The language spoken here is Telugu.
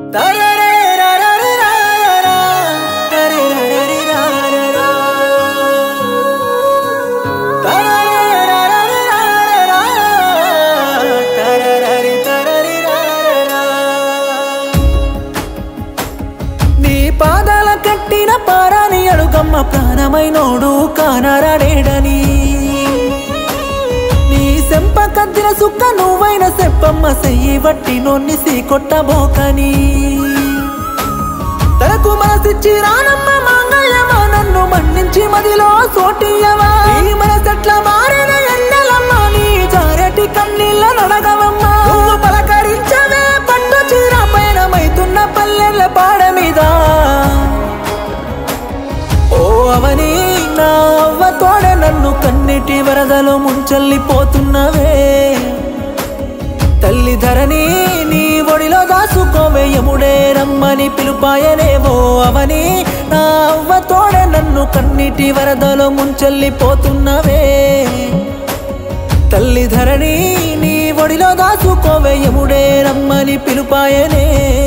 నీ పాదాల కట్టిన పారాని అడుగమ్మ ప్రాణమైనోడు కానరాడేడని నీ సెంప కద్దిన సుక్క నువ్వైన సెప్పమ్మ సెయ్యి వట్టి నొన్ని సీ కొట్టబోకని తనకు మనసిచ్చి రానమ్మ మాంగళ్యమా నన్ను మన్నించి మదిలో సోటియవా ఈ మనసెట్ల మారిన ఎండలమ్మ నీ జారెటి కన్నీళ్ళ నడగవమ్మ నువ్వు పలకరించవే పట్టు చీర పయనమైతున్న పల్లెల పాడ మీద ఓ అవని నా అవ్వ తోడ నన్ను కన్నిటి వరదలో ముంచెల్లిపోతున్నవే తల్లి ధరణి నీ ఒడిలో దాసుకోవే యముడే రమ్మని పిలుపాయనేవో అవని నా అవ్వ తోడ నన్ను కన్నిటి వరదలో ముంచెల్లిపోతున్నవే తల్లి ధరణి నీ ఒడిలో దాసుకోవే యముడే రమ్మని పిలుపాయనే